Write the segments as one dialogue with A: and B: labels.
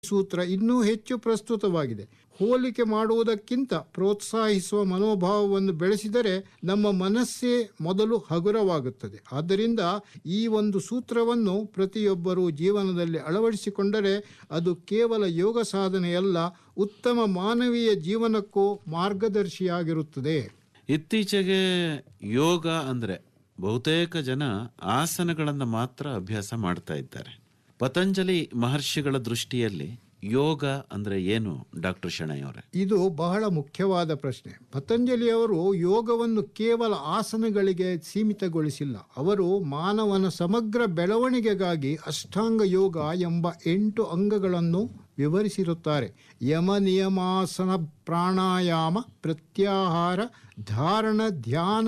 A: ಸೂತ್ರ ಇನ್ನೂ ಹೆಚ್ಚು ಪ್ರಸ್ತುತವಾಗಿದೆ ಹೋಲಿಕೆ ಮಾಡುವುದಕ್ಕಿಂತ ಪ್ರೋತ್ಸಾಹಿಸುವ ಮನೋಭಾವವನ್ನು ಬೆಳೆಸಿದರೆ ನಮ್ಮ ಮನಸ್ಸೇ ಮೊದಲು ಹಗುರವಾಗುತ್ತದೆ ಆದ್ದರಿಂದ ಈ ಒಂದು ಸೂತ್ರವನ್ನು ಪ್ರತಿಯೊಬ್ಬರೂ ಜೀವನದಲ್ಲಿ ಅಳವಡಿಸಿಕೊಂಡರೆ ಅದು ಕೇವಲ ಯೋಗ ಸಾಧನೆಯಲ್ಲ ಉತ್ತಮ ಮಾನವೀಯ ಜೀವನಕ್ಕೂ ಮಾರ್ಗದರ್ಶಿಯಾಗಿರುತ್ತದೆ
B: ಇತ್ತೀಚೆಗೆ ಯೋಗ ಅಂದ್ರೆ ಬಹುತೇಕ ಜನ ಆಸನಗಳನ್ನು ಮಾತ್ರ ಅಭ್ಯಾಸ ಮಾಡ್ತಾ ಇದ್ದಾರೆ ಪತಂಜಲಿ ಮಹರ್ಷಿಗಳ ದೃಷ್ಟಿಯಲ್ಲಿ ಯೋಗ ಅಂದ್ರೆ ಏನು ಡಾಕ್ಟರ್ ಶೆಣೈ ಅವರೇ
A: ಇದು ಬಹಳ ಮುಖ್ಯವಾದ ಪ್ರಶ್ನೆ ಪತಂಜಲಿಯವರು ಯೋಗವನ್ನು ಕೇವಲ ಆಸನಗಳಿಗೆ ಸೀಮಿತಗೊಳಿಸಿಲ್ಲ ಅವರು ಮಾನವನ ಸಮಗ್ರ ಬೆಳವಣಿಗೆಗಾಗಿ ಅಷ್ಟಾಂಗ ಯೋಗ ಎಂಬ ಎಂಟು ಅಂಗಗಳನ್ನು ವಿವರಿಸಿರುತ್ತಾರೆ ಯಮ ನಿಯಮಾಸನ ಪ್ರಾಣಾಯಾಮ ಪ್ರತ್ಯಾಹಾರ ಧಾರಣ ಧ್ಯಾನ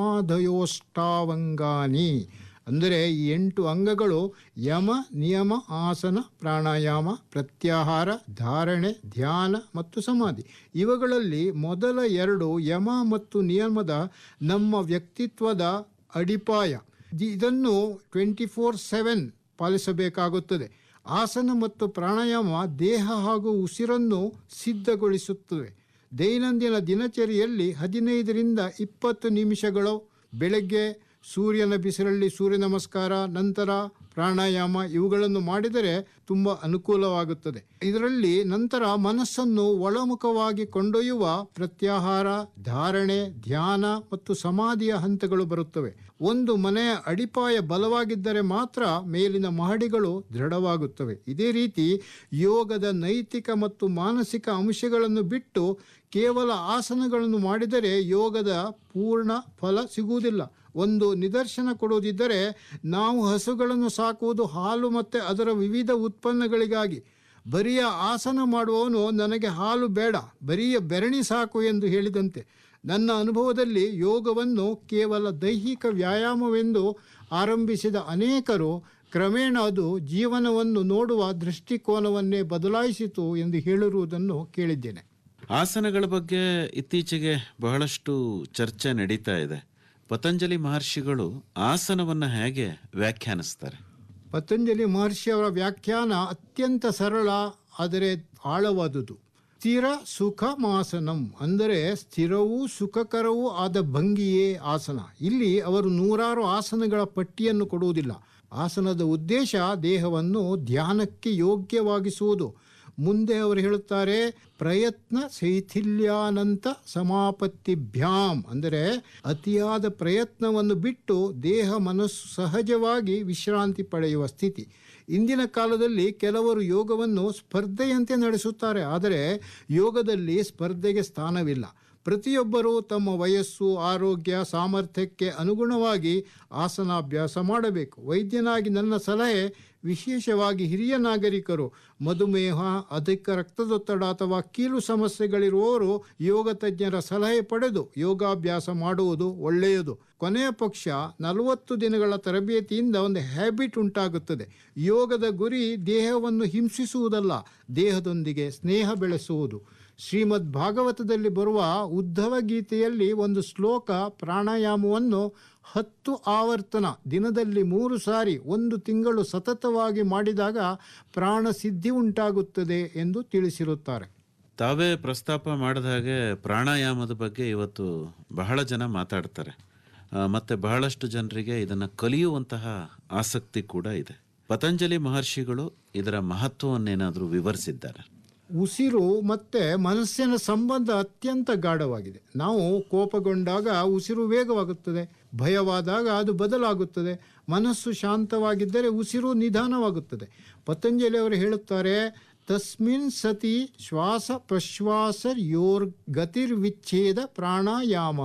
A: ಸಮಾಧಯೋಷ್ಟಾವಂಗಾನಿ ಅಂದರೆ ಈ ಎಂಟು ಅಂಗಗಳು ಯಮ ನಿಯಮ ಆಸನ ಪ್ರಾಣಾಯಾಮ ಪ್ರತ್ಯಾಹಾರ ಧಾರಣೆ ಧ್ಯಾನ ಮತ್ತು ಸಮಾಧಿ ಇವುಗಳಲ್ಲಿ ಮೊದಲ ಎರಡು ಯಮ ಮತ್ತು ನಿಯಮದ ನಮ್ಮ ವ್ಯಕ್ತಿತ್ವದ ಅಡಿಪಾಯ ಇದ್- ಇದನ್ನು ಟ್ವೆಂಟಿ ಫೋರ್ ಸೆವೆನ್ ಪಾಲಿಸಬೇಕಾಗುತ್ತದೆ ಆಸನ ಮತ್ತು ಪ್ರಾಣಾಯಾಮ ದೇಹ ಹಾಗೂ ಉಸಿರನ್ನು ಸಿದ್ಧಗೊಳಿಸುತ್ತವೆ ದೈನಂದಿನ ದಿನಚರಿಯಲ್ಲಿ ಹದಿನೈದರಿಂದ ಇಪ್ಪತ್ತು ನಿಮಿಷಗಳು ಬೆಳಗ್ಗೆ ಸೂರ್ಯನ ಬಿಸಿಲಲ್ಲಿ ಸೂರ್ಯ ನಮಸ್ಕಾರ ನಂತರ ಪ್ರಾಣಾಯಾಮ ಇವುಗಳನ್ನು ಮಾಡಿದರೆ ತುಂಬ ಅನುಕೂಲವಾಗುತ್ತದೆ ಇದರಲ್ಲಿ ನಂತರ ಮನಸ್ಸನ್ನು ಒಳಮುಖವಾಗಿ ಕೊಂಡೊಯ್ಯುವ ಪ್ರತ್ಯಾಹಾರ ಧಾರಣೆ ಧ್ಯಾನ ಮತ್ತು ಸಮಾಧಿಯ ಹಂತಗಳು ಬರುತ್ತವೆ ಒಂದು ಮನೆಯ ಅಡಿಪಾಯ ಬಲವಾಗಿದ್ದರೆ ಮಾತ್ರ ಮೇಲಿನ ಮಹಡಿಗಳು ದೃಢವಾಗುತ್ತವೆ ಇದೇ ರೀತಿ ಯೋಗದ ನೈತಿಕ ಮತ್ತು ಮಾನಸಿಕ ಅಂಶಗಳನ್ನು ಬಿಟ್ಟು ಕೇವಲ ಆಸನಗಳನ್ನು ಮಾಡಿದರೆ ಯೋಗದ ಪೂರ್ಣ ಫಲ ಸಿಗುವುದಿಲ್ಲ ಒಂದು ನಿದರ್ಶನ ಕೊಡುವುದಿದ್ದರೆ ನಾವು ಹಸುಗಳನ್ನು ಸಾಕುವುದು ಹಾಲು ಮತ್ತು ಅದರ ವಿವಿಧ ಉತ್ಪನ್ನಗಳಿಗಾಗಿ ಬರಿಯ ಆಸನ ಮಾಡುವವನು ನನಗೆ ಹಾಲು ಬೇಡ ಬರಿಯ ಬೆರಣಿ ಸಾಕು ಎಂದು ಹೇಳಿದಂತೆ ನನ್ನ ಅನುಭವದಲ್ಲಿ ಯೋಗವನ್ನು ಕೇವಲ ದೈಹಿಕ ವ್ಯಾಯಾಮವೆಂದು ಆರಂಭಿಸಿದ ಅನೇಕರು ಕ್ರಮೇಣ ಅದು ಜೀವನವನ್ನು ನೋಡುವ ದೃಷ್ಟಿಕೋನವನ್ನೇ ಬದಲಾಯಿಸಿತು ಎಂದು ಹೇಳಿರುವುದನ್ನು ಕೇಳಿದ್ದೇನೆ
B: ಆಸನಗಳ ಬಗ್ಗೆ ಇತ್ತೀಚೆಗೆ ಬಹಳಷ್ಟು ಚರ್ಚೆ ನಡೀತಾ ಇದೆ ಪತಂಜಲಿ ಮಹರ್ಷಿಗಳು ಆಸನವನ್ನ ಹೇಗೆ ವ್ಯಾಖ್ಯಾನಿಸ್ತಾರೆ
A: ಪತಂಜಲಿ ಮಹರ್ಷಿಯವರ ವ್ಯಾಖ್ಯಾನ ಅತ್ಯಂತ ಸರಳ ಆದರೆ ಆಳವಾದುದು ಸ್ಥಿರ ಸುಖಮಾಸನಂ ಅಂದರೆ ಸ್ಥಿರವೂ ಸುಖಕರವೂ ಆದ ಭಂಗಿಯೇ ಆಸನ ಇಲ್ಲಿ ಅವರು ನೂರಾರು ಆಸನಗಳ ಪಟ್ಟಿಯನ್ನು ಕೊಡುವುದಿಲ್ಲ ಆಸನದ ಉದ್ದೇಶ ದೇಹವನ್ನು ಧ್ಯಾನಕ್ಕೆ ಯೋಗ್ಯವಾಗಿಸುವುದು ಮುಂದೆ ಅವರು ಹೇಳುತ್ತಾರೆ ಪ್ರಯತ್ನ ಶೈಥಿಲ್ಯಾನಂತ ಸಮಾಪತ್ತಿಭ್ಯಾಂ ಅಂದರೆ ಅತಿಯಾದ ಪ್ರಯತ್ನವನ್ನು ಬಿಟ್ಟು ದೇಹ ಮನಸ್ಸು ಸಹಜವಾಗಿ ವಿಶ್ರಾಂತಿ ಪಡೆಯುವ ಸ್ಥಿತಿ ಇಂದಿನ ಕಾಲದಲ್ಲಿ ಕೆಲವರು ಯೋಗವನ್ನು ಸ್ಪರ್ಧೆಯಂತೆ ನಡೆಸುತ್ತಾರೆ ಆದರೆ ಯೋಗದಲ್ಲಿ ಸ್ಪರ್ಧೆಗೆ ಸ್ಥಾನವಿಲ್ಲ ಪ್ರತಿಯೊಬ್ಬರೂ ತಮ್ಮ ವಯಸ್ಸು ಆರೋಗ್ಯ ಸಾಮರ್ಥ್ಯಕ್ಕೆ ಅನುಗುಣವಾಗಿ ಆಸನಾಭ್ಯಾಸ ಮಾಡಬೇಕು ವೈದ್ಯನಾಗಿ ನನ್ನ ಸಲಹೆ ವಿಶೇಷವಾಗಿ ಹಿರಿಯ ನಾಗರಿಕರು ಮಧುಮೇಹ ಅಧಿಕ ರಕ್ತದೊತ್ತಡ ಅಥವಾ ಕೀಲು ಸಮಸ್ಯೆಗಳಿರುವವರು ಯೋಗ ತಜ್ಞರ ಸಲಹೆ ಪಡೆದು ಯೋಗಾಭ್ಯಾಸ ಮಾಡುವುದು ಒಳ್ಳೆಯದು ಕೊನೆಯ ಪಕ್ಷ ನಲವತ್ತು ದಿನಗಳ ತರಬೇತಿಯಿಂದ ಒಂದು ಹ್ಯಾಬಿಟ್ ಉಂಟಾಗುತ್ತದೆ ಯೋಗದ ಗುರಿ ದೇಹವನ್ನು ಹಿಂಸಿಸುವುದಲ್ಲ ದೇಹದೊಂದಿಗೆ ಸ್ನೇಹ ಬೆಳೆಸುವುದು ಶ್ರೀಮದ್ ಭಾಗವತದಲ್ಲಿ ಬರುವ ಉದ್ಧವ ಗೀತೆಯಲ್ಲಿ ಒಂದು ಶ್ಲೋಕ ಪ್ರಾಣಾಯಾಮವನ್ನು ಹತ್ತು ಆವರ್ತನ ದಿನದಲ್ಲಿ ಮೂರು ಸಾರಿ ಒಂದು ತಿಂಗಳು ಸತತವಾಗಿ ಮಾಡಿದಾಗ ಪ್ರಾಣ ಸಿದ್ಧಿ ಉಂಟಾಗುತ್ತದೆ ಎಂದು ತಿಳಿಸಿರುತ್ತಾರೆ
B: ತಾವೇ ಪ್ರಸ್ತಾಪ ಮಾಡಿದ ಹಾಗೆ ಪ್ರಾಣಾಯಾಮದ ಬಗ್ಗೆ ಇವತ್ತು ಬಹಳ ಜನ ಮಾತಾಡ್ತಾರೆ ಆ, ಮತ್ತೆ ಬಹಳಷ್ಟು ಜನರಿಗೆ ಇದನ್ನು ಕಲಿಯುವಂತಹ ಆಸಕ್ತಿ ಕೂಡ ಇದೆ ಪತಂಜಲಿ ಮಹರ್ಷಿಗಳು ಇದರ ಮಹತ್ವವನ್ನೇನಾದರೂ ವಿವರಿಸಿದ್ದಾರೆ
A: ಉಸಿರು ಮತ್ತೆ ಮನಸ್ಸಿನ ಸಂಬಂಧ ಅತ್ಯಂತ ಗಾಢವಾಗಿದೆ ನಾವು ಕೋಪಗೊಂಡಾಗ ಉಸಿರು ವೇಗವಾಗುತ್ತದೆ ಭಯವಾದಾಗ ಅದು ಬದಲಾಗುತ್ತದೆ ಮನಸ್ಸು ಶಾಂತವಾಗಿದ್ದರೆ ಉಸಿರು ನಿಧಾನವಾಗುತ್ತದೆ ಪತಂಜಲಿ ಅವರು ಹೇಳುತ್ತಾರೆ ತಸ್ಮಿನ್ ಸತಿ ಶ್ವಾಸ ಪ್ರಶ್ವಾಸ ಯೋರ್ ಗತಿರ್ವಿಚ್ಛೇದ ಪ್ರಾಣಾಯಾಮ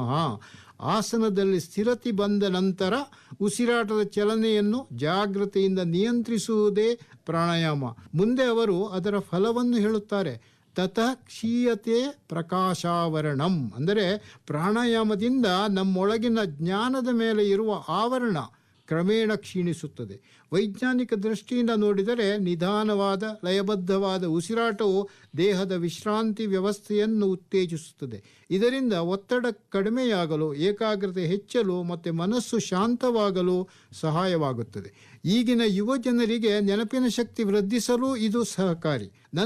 A: ಆಸನದಲ್ಲಿ ಸ್ಥಿರತೆ ಬಂದ ನಂತರ ಉಸಿರಾಟದ ಚಲನೆಯನ್ನು ಜಾಗೃತೆಯಿಂದ ನಿಯಂತ್ರಿಸುವುದೇ ಪ್ರಾಣಾಯಾಮ ಮುಂದೆ ಅವರು ಅದರ ಫಲವನ್ನು ಹೇಳುತ್ತಾರೆ ತತಃ ಕ್ಷೀಯತೆ ಪ್ರಕಾಶಾವರಣಂ ಅಂದರೆ ಪ್ರಾಣಾಯಾಮದಿಂದ ನಮ್ಮೊಳಗಿನ ಜ್ಞಾನದ ಮೇಲೆ ಇರುವ ಆವರಣ ಕ್ರಮೇಣ ಕ್ಷೀಣಿಸುತ್ತದೆ ವೈಜ್ಞಾನಿಕ ದೃಷ್ಟಿಯಿಂದ ನೋಡಿದರೆ ನಿಧಾನವಾದ ಲಯಬದ್ಧವಾದ ಉಸಿರಾಟವು ದೇಹದ ವಿಶ್ರಾಂತಿ ವ್ಯವಸ್ಥೆಯನ್ನು ಉತ್ತೇಜಿಸುತ್ತದೆ ಇದರಿಂದ ಒತ್ತಡ ಕಡಿಮೆಯಾಗಲು ಏಕಾಗ್ರತೆ ಹೆಚ್ಚಲು ಮತ್ತು ಮನಸ್ಸು ಶಾಂತವಾಗಲು ಸಹಾಯವಾಗುತ್ತದೆ ಈಗಿನ ಯುವ ಜನರಿಗೆ ನೆನಪಿನ ಶಕ್ತಿ ವೃದ್ಧಿಸಲು ಇದು ಸಹಕಾರಿ ನನ್ನ